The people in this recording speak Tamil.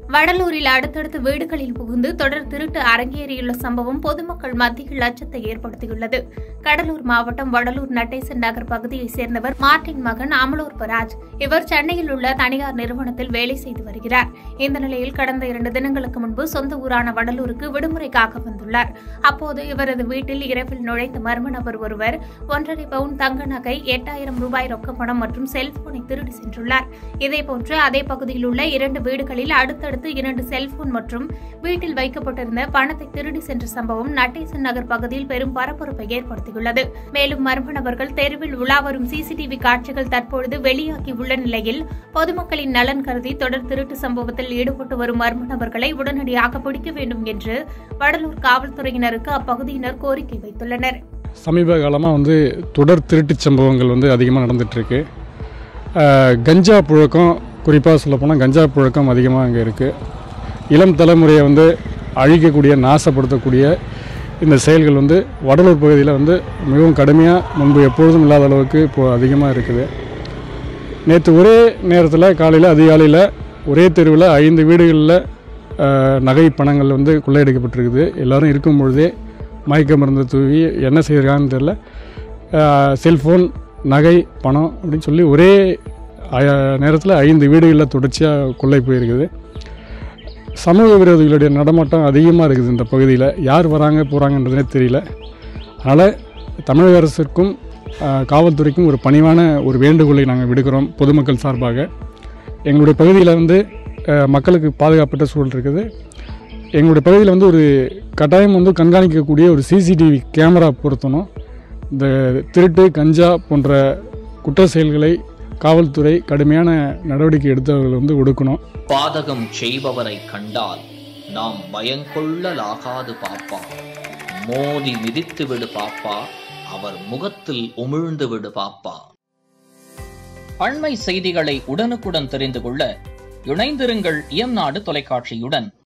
வடலூரில் அடுத்தடுத்த வீடுகளில் புகுந்து தொடர் திருட்டு அரங்கேறியுள்ள சம்பவம் பொதுமக்கள் மத்தியில் அச்சத்தை ஏற்படுத்தியுள்ளது கடலூர் மாவட்டம் வடலூர் நடேசன் நகர் பகுதியைச் சேர்ந்தவர் மார்ட்டின் மகன் அமலோர் பராஜ் இவர் சென்னையில் உள்ள தனியார் நிறுவனத்தில் வேலை செய்து வருகிறார் இந்த நிலையில் கடந்த இரண்டு தினங்களுக்கு முன்பு சொந்த ஊரான வடலூருக்கு விடுமுறைக்காக வந்துள்ளார் அப்போது இவரது வீட்டில் இரவில் நுழைந்த மர்ம நபர் ஒருவர் ஒன்றரை பவுன் தங்க நகை எட்டாயிரம் ரூபாய் ரொக்க பணம் மற்றும் செல்போனை திருடி சென்றுள்ளார் இதேபோன்று அதே பகுதியில் உள்ள இரண்டு வீடுகளில் அடுத்தடுத்து இரண்டு செல்போன் மற்றும் வீட்டில் வைக்கப்பட்டிருந்த பணத்தை திருடி சென்ற சம்பவம் நடேசன் நகர் பகுதியில் பெரும் பரபரப்பை ஏற்படுத்தியுள்ளது மேலும் மர்ம நபர்கள் தெருவில் உலா வரும் சிசிடிவி காட்சிகள் தற்பொழுது வெளியாகி உள்ள நிலையில் பொதுமக்களின் நலன் கருதி தொடர் திருட்டு சம்பவத்தில் ஈடுபட்டு வரும் மர்ம நபர்களை உடனடியாக பிடிக்க வேண்டும் என்று வடலூர் காவல்துறையினருக்கு அப்பகுதியினர் கோரிக்கை வைத்துள்ளனர் சமீப காலமாக வந்து தொடர் திருட்டுச் சம்பவங்கள் வந்து அதிகமாக நடந்துகிட்ருக்கு கஞ்சா புழக்கம் குறிப்பாக சொல்லப்போனால் கஞ்சா புழக்கம் அதிகமாக அங்கே இருக்குது இளம் தலைமுறையை வந்து அழிக்கக்கூடிய நாசப்படுத்தக்கூடிய இந்த செயல்கள் வந்து வடலூர் பகுதியில் வந்து மிகவும் கடுமையாக முன்பு எப்பொழுதும் இல்லாத அளவுக்கு இப்போது அதிகமாக இருக்குது நேற்று ஒரே நேரத்தில் காலையில் அதிகாலையில் ஒரே தெருவில் ஐந்து வீடுகளில் அஹ், நகை பணங்கள் வந்து கொள்ளையடிக்கப்பட்டிருக்குது எல்லாரும் இருக்கும் பொழுதே மயக்க மருந்து தூவி என்ன செய்கிறாங்கன்னு தெரில செல்ஃபோன் நகை பணம் அப்படின்னு சொல்லி ஒரே நேரத்தில் ஐந்து வீடுகளில் தொடர்ச்சியாக கொள்ளை போயிருக்குது சமூக விரோதிகளுடைய நடமாட்டம் அதிகமாக இருக்குது இந்த பகுதியில் யார் வராங்க போகிறாங்கன்றதே தெரியல அதனால் தமிழக அரசிற்கும் அஹ், காவல்துறைக்கும் ஒரு பணிவான ஒரு வேண்டுகோளை நாங்கள் விடுக்கிறோம் பொதுமக்கள் சார்பாக எங்களுடைய பகுதியில் வந்து அஹ், மக்களுக்கு பாதுகாப்பற்ற சூழல் இருக்குது எங்களுடைய பகுதியில் வந்து ஒரு கட்டாயம் வந்து கண்காணிக்கக்கூடிய ஒரு சிசிடிவி கேமரா பொருத்தணும் இந்த திருட்டு கஞ்சா போன்ற குற்ற செயல்களை காவல்துறை கடுமையான நடவடிக்கை எடுத்தவர்கள் வந்து ஒடுக்கணும் பாதகம் செய்பவரை கண்டால் நாம் பயங்கொள்ளலாகாது பாப்பா மோதி மிதித்து விடு பாப்பா அவர் முகத்தில் உமிழ்ந்து விடு பாப்பா அண்மை செய்திகளை உடனுக்குடன் தெரிந்து கொள்ள இணைந்திருங்கள் இயம்நாடு தொலைக்காட்சியுடன்